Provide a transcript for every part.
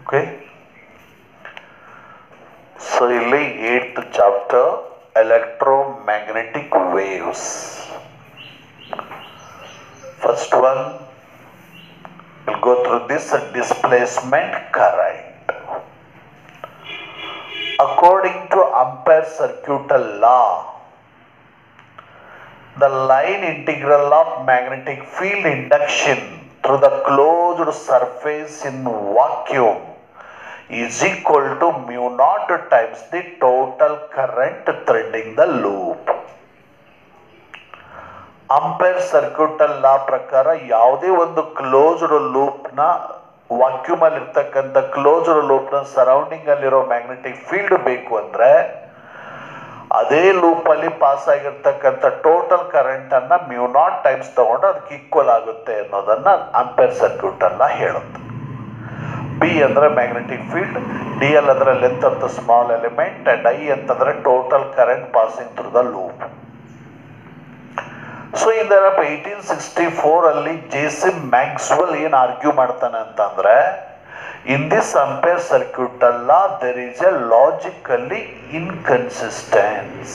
Okay so ಇಲ್ಲಿ at chapter electromagnetic waves first one will go through this displacement current according to Ampere circuital law the line integral of magnetic field induction through the closed surface in vacuum is equal to mu naught times the total current threading the loop. Ampere circuital law ಪ್ರಕಾರ ಯಾವುದೇ ಒಂದು closed ಲೂಪ್ನ vacuum ಅಲ್ಲಿ ಇರ್ತಕ್ಕಂಥ closed ಲೂಪ್ನ surrounding ಅಲ್ಲಿರೋ magnetic field ಬೇಕು ಅಂದ್ರೆ ಅದೇ ಲೂಪ್ ಅಲ್ಲಿ ಪಾಸ್ ಆಗಿರ್ತಕ್ಕಂಥ ಟೋಟಲ್ ಕರೆಂಟ್ ಅನ್ನ ಮ್ಯೂ ನಾಟ್ ಟೈಮ್ಸ್ ತಗೊಂಡ್ರೆ ಅದಕ್ಕೆ ಈಕ್ವಲ್ ಆಗುತ್ತೆ ಅನ್ನೋದನ್ನ ಅಂಪೇರ್ ಸರ್ಕ್ಯೂಟ್ ಅನ್ನ ಹೇಳುತ್ತೆ ಬಿ ಅಂದ್ರೆ ಮ್ಯಾಗ್ನೆಟಿಕ್ ಫೀಲ್ಡ್ ಡಿ ಎಲ್ ಅಂದ್ರೆ length of the small element and I ಅಂತಂದ್ರೆ total current passing through the loop so ಇದರ ಏಯ್ಟೀನ್ ಸಿಕ್ಸ್ಟಿ ಫೋರ್ ಅಲ್ಲಿ ಜೆ ಸಿ ಮ್ಯಾಕ್ಸ್ವೆಲ್ ಏನ್ ಆರ್ಗ್ಯೂ ಮಾಡ್ತಾನೆ ಅಂತಂದ್ರೆ in this ampere circuit law there is a logically inconsistence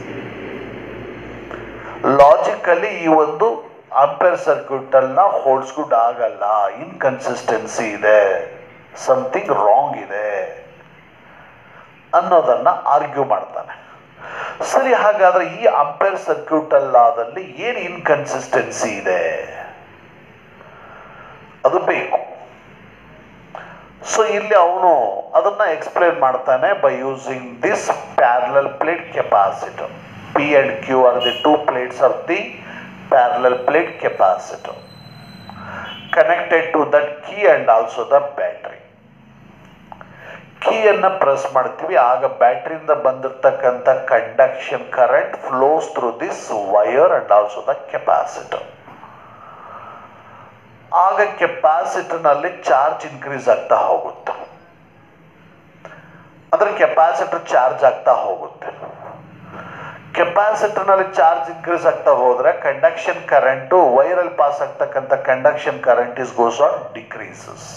logically ಈ ಒಂದು Ampere circuit ಅನ್ನ ಹೋಲ್ಸ್ಗುಡ್ ಆಗಲ್ಲ ಇನ್ಕನ್ಸಿಸ್ಟೆನ್ಸಿ ಇದೆ ಸಮಥಿಂಗ್ ರಾಂಗ್ ಇದೆ ಅನ್ನೋದನ್ನ ಆರ್ಗ್ಯೂ ಮಾಡ್ತಾನೆ ಸರಿ ಹಾಗಾದ್ರೆ ಈ ಅಂಪೇರ್ ಸರ್ಕ್ಯೂಟ್ ಅಲ್ಲಾದಲ್ಲಿ ಏನು ಇನ್ಕನ್ಸಿಸ್ಟೆನ್ಸಿ ಇದೆ ಅದು ಬೇಕು ಸೊ ಇಲ್ಲಿ ಅವನು ಅದನ್ನ ಎಕ್ಸ್ಪ್ಲೇನ್ ಮಾಡ್ತಾನೆ by using this parallel plate capacitor P and Q are the two plates of the parallel plate capacitor connected to that key and also the battery ಕೀಯನ್ನು press ಮಾಡ್ತೀವಿ ಆಗ ಬ್ಯಾಟ್ರಿಯಿಂದ ಬಂದಿರತಕ್ಕಂಥ conduction current flows through this wire and also the capacitor ಆಗ ಕೆಪಾಸಿಟರ್ನಲ್ಲಿ charge increase ಆಗ್ತಾ ಹೋಗುತ್ತೆ ಅಂದ್ರೆ ಕೆಪಾಸಿಟರ್ ಚಾರ್ಜ್ ಆಗ್ತಾ ಹೋಗುತ್ತೆ ಕೆಪಾಸಿಟರ್ನಲ್ಲಿ ಚಾರ್ಜ್ ಇನ್ಕ್ರೀಸ್ ಆಗ್ತಾ ಹೋದ್ರೆ ಕಂಡಕ್ಷನ್ ಕರೆಂಟು ವೈರಲ್ಲಿ ಪಾಸ್ ಆಗ್ತಕ್ಕಂಥ conduction current is goes on decreases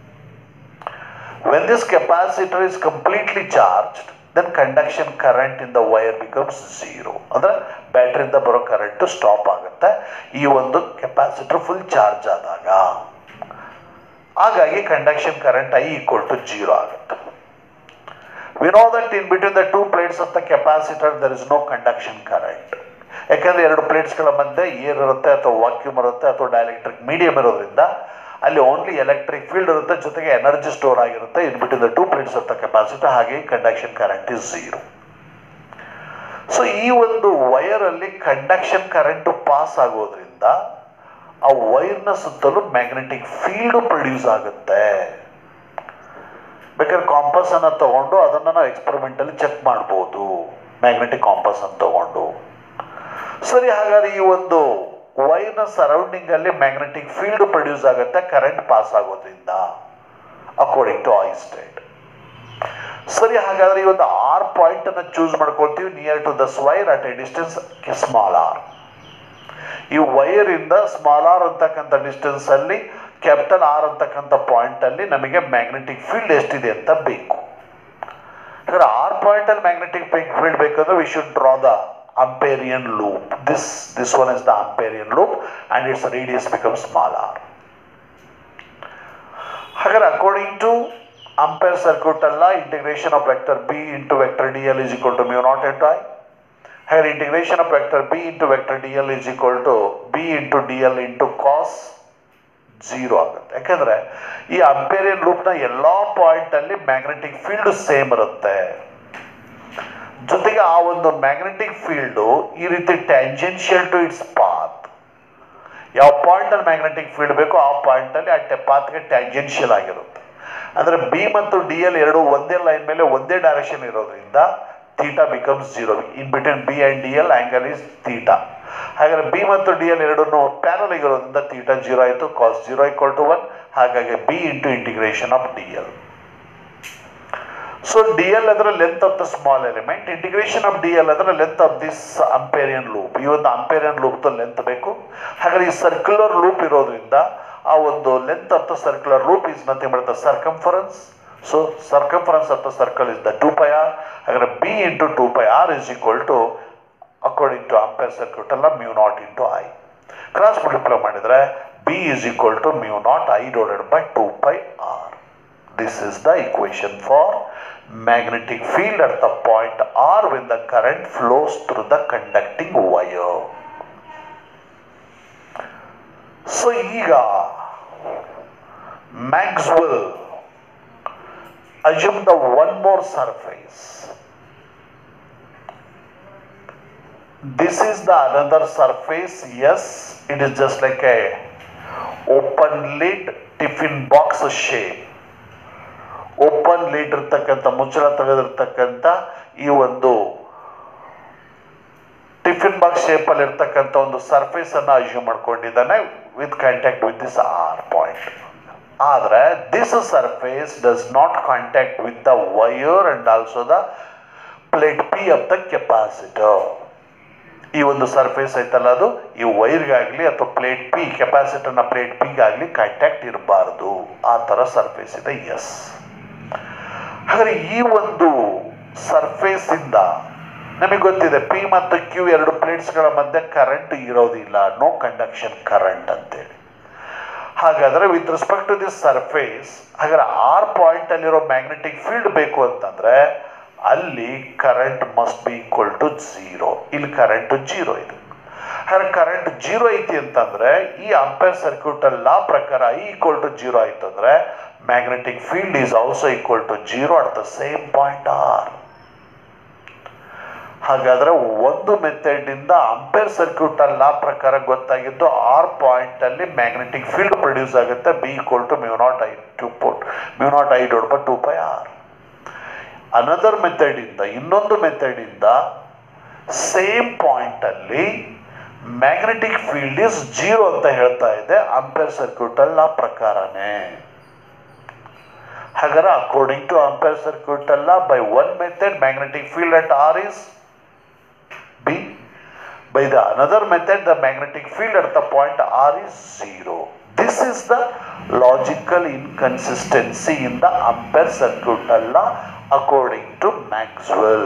when this capacitor is completely charged then conduction current in the wire becomes zero ಅಂದ್ರೆ ಬ್ಯಾಟ್ರಿಯಿಂದ ಬರೋ ಕರೆಂಟ್ ಸ್ಟಾಪ್ ಆಗುತ್ತೆ ಈ ಒಂದು ಕೆಪಾಸಿಟರ್ ಫುಲ್ ಚಾರ್ಜ್ ಆದಾಗ ಹಾಗಾಗಿ conduction current I equal to zero ಆಗುತ್ತೆ we know that in between the two plates of the capacitor there is no conduction current ಯಾಕಂದ್ರೆ ಎರಡು ಪ್ಲೇಟ್ಸ್ಗಳ ಮಧ್ಯೆ ಏರ್ ಇರುತ್ತೆ ಅಥವಾ ವಾಕ್ಯೂಮ್ ಇರುತ್ತೆ ಅಥವಾ ಡೈಎಲೆಕ್ಟ್ರಿಕ್ ಮೀಡಿಯಂ ಇರೋದ್ರಿಂದ ಅಲ್ಲಿ ಓನ್ಲಿ ಎಲೆಕ್ಟ್ರಿಕ್ ಫೀಲ್ಡ್ ಇರುತ್ತೆ ಜೊತೆಗೆ ಎನರ್ಜಿ ಸ್ಟೋರ್ ಆಗಿರುತ್ತೆ in between the two plates of the capacitor ಹಾಗೆ conduction current is zero so ಈ ಒಂದು ವೈರ್ ಅಲ್ಲಿ ಕಂಡಕ್ಷನ್ ಕರೆಂಟ್ ಪಾಸ್ ಆಗೋದ್ರಿಂದ ಆ ವೈರ್ನ ಸುತ್ತಲೂ ಮ್ಯಾಗ್ನೆಟಿಕ್ ಫೀಲ್ಡ್ ಪ್ರೊಡ್ಯೂಸ್ ಆಗುತ್ತೆ ಬೇಕಾದ್ರೆ ಕಾಂಪಸ್ ಅನ್ನ ತಗೊಂಡು ಅದನ್ನ ನಾವು ಎಕ್ಸ್ಪೆರಿಮೆಂಟ್ ಅಲ್ಲಿ ಚೆಕ್ ಮಾಡ್ಬೋದು ಮ್ಯಾಗ್ನೆಟಿಕ್ ಕಾಂಪಸ್ ಅನ್ನು ತಗೊಂಡು ಸರಿ ಹಾಗಾದ್ರೆ ಈ ಒಂದು ವೈರ್ನ ಸರೌಂಡಿಂಗ್ ಅಲ್ಲಿ ಮ್ಯಾಗ್ನೆಟಿಕ್ ಫೀಲ್ಡ್ ಪ್ರೊಡ್ಯೂಸ್ ಆಗುತ್ತೆ ಕರೆಂಟ್ ಪಾಸ್ ಆಗೋದ್ರಿಂದ ಅಕಾರ್ಡಿಂಗ್ ಟು ಆಯ್ ಸ್ಟೇಟ್ ಸರಿ ಹಾಗಾದ್ರೆ ಈ ಒಂದು ಆರ್ ಪಾಯಿಂಟ್ ಅನ್ನ ಚೂಸ್ ಮಾಡ್ಕೊಳ್ತೀವಿ near to this wire at a distance small R ಈ ವೈರ್ ಇಂದ ಸ್ಮಾಲ್ ಆರ್ ಅಂತಕ್ಕಂಥ ಡಿಸ್ಟೆನ್ಸ್ ಅಲ್ಲಿ ಕ್ಯಾಪಿಟಲ್ ಆರ್ ಅಂತಕ್ಕಂಥ ಪಾಯಿಂಟ್ ಅಲ್ಲಿ ನಮಗೆ ಮ್ಯಾಗ್ನೆಟಿಕ್ ಫೀಲ್ಡ್ ಎಷ್ಟಿದೆ ಅಂತ ಬೇಕು ಹಾಗಾದ್ರೆ ಆರ್ ಪಾಯಿಂಟ್ ಅಲ್ಲಿ ಮ್ಯಾಗ್ನೆಟಿಕ್ ಫೀಲ್ಡ್ ಬೇಕಂದ್ರೆ we should draw the Amperian loop. This this one is the Amperian loop and its radius becomes small r. ಹಾಗಾದ್ರೆ ಅಕಾರ್ಡಿಂಗ್ ಟು ಅಂಪೇರ್ ಸರ್ಕ್ಯೂಟ್ ಅಲ್ಲ integration of vector B into vector D L is equal to mu naught into I ಹಾಗಾದ್ರೆ integration of vector B into vector D L is equal to B into D L into cos zero ಆಗುತ್ತೆ ಯಾಕಂದ್ರೆ ಈ ಅಂಪೇರಿಯನ್ ಲೂಪ್ನ ಎಲ್ಲಾ point ಅಲ್ಲಿ magnetic field same ಇರುತ್ತೆ ಜೊತೆಗೆ ಆ ಒಂದು ಮ್ಯಾಗ್ನೆಟಿಕ್ ಫೀಲ್ಡು ಈ ರೀತಿ ಟ್ಯಾಂಜೆನ್ಷಿಯಲ್ ಟು ಇಟ್ಸ್ ಪಾತ್ ಯಾವ ಪಾಯಿಂಟ್ ಅಲ್ಲಿ ಮ್ಯಾಗ್ನೆಟಿಕ್ ಫೀಲ್ಡ್ ಬೇಕೋ ಆ ಪಾಯಿಂಟ್ ಅಲ್ಲಿ ಆ ಪಾತ್ಗೆ ಟ್ಯಾಂಜೆನ್ಷಿಯಲ್ ಆಗಿರುತ್ತೆ ಅಂದ್ರೆ ಬಿ ಮತ್ತು ಡಿ ಎಲ್ ಎರಡು ಒಂದೇ ಲೈನ್ ಮೇಲೆ ಒಂದೇ ಡೈರೆಕ್ಷನ್ ಇರೋದ್ರಿಂದ theta becomes zero in between B and D L angle is theta ಹಾಗಾದ್ರೆ ಬಿ ಮತ್ತು ಡಿ ಎಲ್ ಎರಡನ್ನು ಪ್ಯಾರಲ್ ಆಗಿರೋದ್ರಿಂದ ಥೀಟಾ ಜೀರೋ ಆಯಿತು cos zero equal to one ಹಾಗಾಗಿ B into integration of D L so D L ಅಂದ್ರೆ length of the small element integration of D L ಅಂದ್ರೆ length of this Amperian loop ಈ ಒಂದು ಅಂಪೇರಿಯನ್ loop length ಬೇಕು ಹಾಗಾದ್ರೆ ಈ circular loop ಇರೋದ್ರಿಂದ ಆ ಒಂದು length of the circular loop is nothing but the circumference so circumference of the circle is the two pi R ಹಾಗಾದ್ರೆ B into two pi R is equal to according to Ampere circuit ಅಲ್ಲ mu naught into I cross multiply ಮಾಡಿದರೆ B is equal to mu naught I divided by two pi R this is the equation for magnetic field at the point R when the current flows through the conducting wire. So ಈಗ Maxwell assume the one more surface. This is the another surface. Yes, it is just like a open lid tiffin box shape. Open lid ಇರ್ತಕ್ಕಂಥ ಮುಚ್ಚಳ ತೆಗೆದಿರ್ತಕ್ಕಂಥ ಈ ಒಂದು tiffin box ಶೇಪಲ್ಲಿ ಇರ್ತಕ್ಕಂಥ ಒಂದು surface ಅನ್ನು assume ಮಾಡ್ಕೊಂಡಿದ್ದಾನೆ with contact with this R point ಆದರೆ this surface does not contact with the wire and also the plate P of the capacitor ಈ ಒಂದು ಸರ್ಫೇಸ್ ಐತಲ್ಲ ಅದು ಈ ವೈರ್ಗಾಗಲಿ ಅಥವಾ ಪ್ಲೇಟ್ ಪಿ ಕೆಪಾಸಿಟರ್ನ ಪ್ಲೇಟ್ ಪಿಗಾಗಲಿ ಕಾಂಟ್ಯಾಕ್ಟ್ ಇರಬಾರ್ದು ಆ ಥರ ಸರ್ಫೇಸ್ ಇದೆ ಎಸ್ ಹಾಗಾದ್ರೆ ಈ ಒಂದು ಸರ್ಫೇಸ್ ಇಂದ ನಮಗೆ ಗೊತ್ತಿದೆ ಪಿ ಮತ್ತು ಕ್ಯೂ ಎರಡು ಪ್ಲೇಟ್ಸ್ಗಳ ಮಧ್ಯೆ ಕರೆಂಟ್ ಇರೋದಿಲ್ಲ ನೋ ಕಂಡಕ್ಷನ್ ಕರೆಂಟ್ ಅಂತೇಳಿ ಹಾಗಾದ್ರೆ with respect to this surface ಹಾಗಾದ್ರೆ ಆರ್ ಪಾಯಿಂಟ್ ಅಲ್ಲಿರೋ ಮ್ಯಾಗ್ನೆಟಿಕ್ ಫೀಲ್ಡ್ ಬೇಕು ಅಂತಂದ್ರೆ ಅಲ್ಲಿ current must be equal to zero ಇಲ್ಲಿ ಕರೆಂಟ್ ಜೀರೋ ಇದೆ ಹಾಗಾದ್ರೆ ಕರೆಂಟ್ ಜೀರೋ ಐತಿ ಅಂತಂದ್ರೆ ಈ ಅಂಪೇರ್ ಸರ್ಕ್ಯೂಟ್ ಲಾ ಪ್ರಕಾರ ಐ ಈಕ್ವಲ್ ಟು ಜೀರೋ ಆಯ್ತು ಅಂದ್ರೆ magnetic field is also equal to zero at the same point R ಹಾಗಾದ್ರೆ ಒಂದು ಮೆಥಡ್ ಇಂದ ಅಂಪೇರ್ ಸರ್ಕ್ಯೂಟ್ ಲಾ ಪ್ರಕಾರ ಗೊತ್ತಾಗಿದ್ದು ಆರ್ ಪಾಯಿಂಟ್ ಅಲ್ಲಿ ಮ್ಯಾಗ್ನೆಟಿಕ್ ಫೀಲ್ಡ್ ಪ್ರೊಡ್ಯೂಸ್ ಆಗುತ್ತೆ B equal to mu naught I to ಪೋಟ್ ಮ್ಯೂ ನಾಟ್ ಐ ಡೋಡ್ two pi R another method ಇಂದ ಇನ್ನೊಂದು ಮೆಥಡ್ ಇಂದ ಸೇಮ್ ಪಾಯಿಂಟ್ ಅಲ್ಲಿ ಮ್ಯಾಗ್ನೆಟಿಕ್ ಫೀಲ್ಡ್ ಇಸ್ ಜೀರೋ ಅಂತ ಹೇಳ್ತಾ ಇದೆ ಅಂಪೇರ್ ಸರ್ಕ್ಯೂಟ್ ಅಲ್ಲಿ ಆ ಪ್ರಕಾರನೇ ಹಾಗಾದ್ರೆ ಅಕಾರ್ಡಿಂಗ್ ಟು ಅಂಪೇರ್ ಸರ್ಕ್ಯೂಟ್ ಅಲ್ಲ by one method magnetic field at R is B by the another method the magnetic field at the point R is zero this is the logical inconsistency in the ampere circuit ಅಲ್ಲ according to maxwell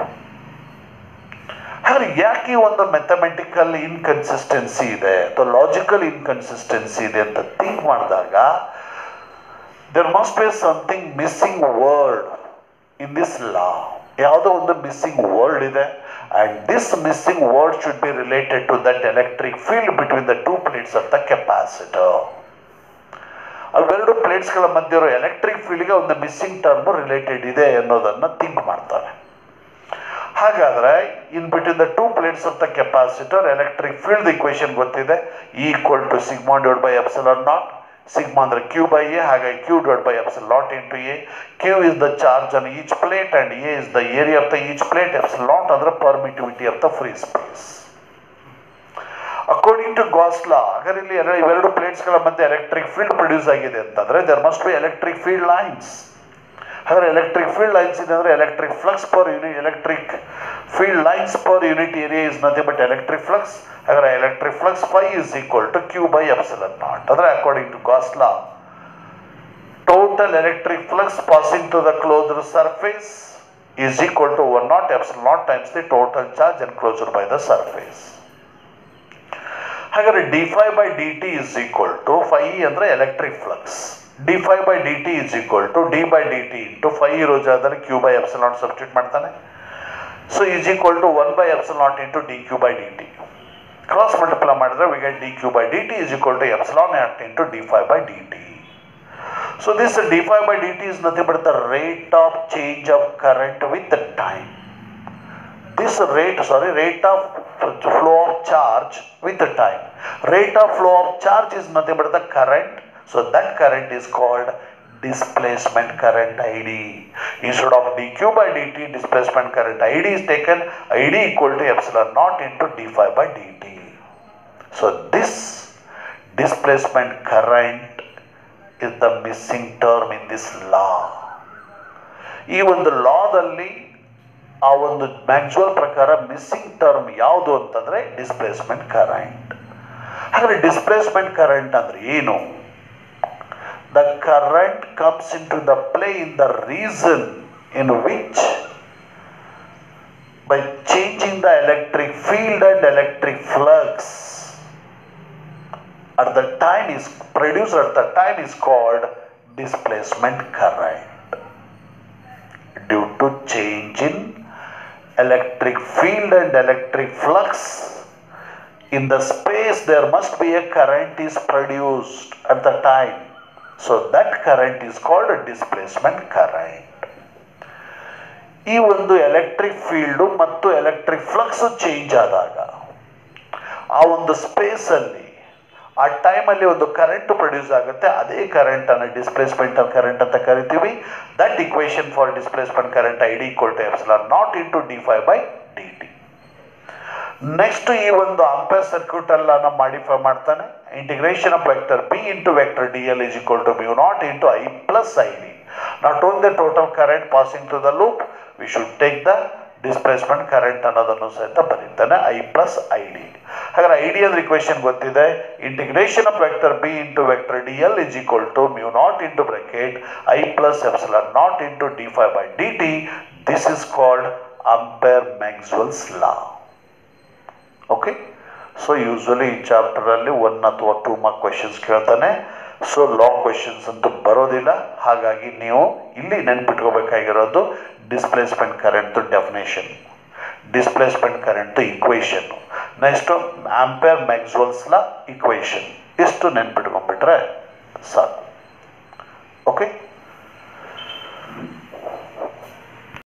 ಹಾಗಾದ್ರೆ ಯಾಕೆ ಈ ಒಂದು mathematical inconsistency ಇದೆ ಅಥವಾ logical inconsistency ಇದೆ ಅಂತ think ಮಾಡಿದಾಗ there must be something missing word in this law ಯಾವುದೋ ಒಂದು ಮಿಸ್ಸಿಂಗ್ ವರ್ಡ್ ಇದೆ and this missing word should be related to that electric field between the two plates of the capacitor ಅವೆರಡು ಪ್ಲೇಟ್ಸ್ಗಳ ಮಧ್ಯೆ ಇರೋ ಎಲೆಕ್ಟ್ರಿಕ್ ಫೀಲ್ಡ್ಗೆ ಒಂದು missing term related ಇದೆ ಅನ್ನೋದನ್ನ ಥಿಂಕ್ ಮಾಡ್ತಾರೆ ಹಾಗಾದ್ರೆ in between the two plates of the capacitor electric field equation ಗೊತ್ತಿದೆ equal to sigma divide by epsilon naught sigma ಅಂದ್ರೆ ಕ್ಯೂ ಬೈ ಎ ಹಾಗಾಗಿ Q divide by epsilon naught into A Q is the charge on each plate and A is the area of the each plate epsilon naught ಅಂದ್ರೆ permittivity of the free space according to Gauss law ಹಾಗಾದ್ರೆ ಇಲ್ಲಿ ಎರಡು ಇವೆರಡು ಪ್ಲೇಟ್ಸ್ಗಳ ಮಧ್ಯೆ electric field produce ಆಗಿದೆ ಅಂತಂದ್ರೆ there must be electric field lines ಹಾಗಾದ್ರೆ electric field lines ಇದೆ ಅಂದ್ರೆ electric flux per unit electric field lines per unit area is nothing but electric flux ಹಾಗಾದ್ರೆ electric flux phi is equal to Q by epsilon naught ಅಂದ್ರೆ according to Gauss law total electric flux passing to the closed surface is equal to 1 naught epsilon naught times the total charge enclosure by the surface. ಹಾಗಾದ್ರೆ D phi by D T is equal to phi ಅಂದರೆ electric flux D phi by D T is equal to D by D T into phi ಇರೋ ಜಾಗದಲ್ಲಿ Q by epsilon naught substitute ಮಾಡ್ತಾನೆ so is equal to one by epsilon naught into D Q by D T cross multiply ಮಾಡಿದ್ರೆ we get D Q by D T is equal to epsilon naught into D phi by D T So this d phi by dt is nothing but the rate of change of current with the time. This rate, sorry, rate of flow of charge with the time. Rate of flow of charge is nothing but the current. So that current is called displacement current ID. Instead of dq by dt, displacement current ID is taken. ID equal to epsilon naught into d phi by dt. So this displacement current is the missing term in this law ಈ ಒಂದು ಲಾದಲ್ಲಿ ಆ ಒಂದು ಮ್ಯಾಕ್ಸುವಲ್ ಪ್ರಕಾರ missing term ಯಾವುದು ಅಂತಂದ್ರೆ displacement current ಹಾಗಾದ್ರೆ displacement current ಅಂದ್ರೆ ಏನು the current comes into the play in the region in which by changing the electric field and electric flux at the time is produced at the time is called displacement current due to change in electric field and electric flux in the space there must be a current is produced at the time so that current is called a displacement current ಈ ಒಂದು electric field ಮತ್ತು electric flux change ಆದಾಗ ಆ ಒಂದು ಸ್ಪೇಸಲ್ಲಿ ಆ ಟೈಮಲ್ಲಿ ಒಂದು current produce ಆಗುತ್ತೆ ಅದೇ ಕರೆಂಟನ್ನು ಡಿಸ್ಪ್ಲೇಸ್ಮೆಂಟ್ ಕರೆಂಟ್ ಅಂತ ಕರಿತೀವಿ that equation for displacement current I D equal to epsilon naught into D phi by D T next ಈ ಒಂದು ಅಂಪೇರ್ ಸರ್ಕ್ಯೂಟ್ ಅನ್ನ ಮಾಡಿಫೈ ಮಾಡ್ತಾನೆ integration of vector B into vector D L is equal to mu naught into I plus I D naught on the total current passing to the loop we should take the displacement current ಅನ್ನೋದನ್ನು ಸಹಿತ ಬರೀತಾನೆ I plus I D ಹಾಗಾದ್ರೆ I D ಅಂದ್ರೆ equation ಗೊತ್ತಿದೆ integration of vector B into vector D L is equal to mu naught into bracket I plus epsilon naught into D phi by D T this is called Ampere Maxwell's law okay so usually ಈ ಚಾಪ್ಟರಲ್ಲಿ one ಅಥವಾ two mark questions ಕೇಳ್ತಾನೆ so long questions ಅಂತೂ ಬರೋದಿಲ್ಲ ಹಾಗಾಗಿ ನೀವು ಇಲ್ಲಿ ನೆನ್ಪಿಟ್ಕೋಬೇಕಾಗಿರೋದು displacement current definition displacement current equation next Ampere ಮ್ಯಾಕ್ಸ್ವೆಲ್ಸ್ನ ಇಕ್ವೇಷನ್ ಇಷ್ಟು ನೆನ್ಪಿಟ್ಕೊಂಡ್ಬಿಟ್ರೆ ಸಾಕು ಓಕೆ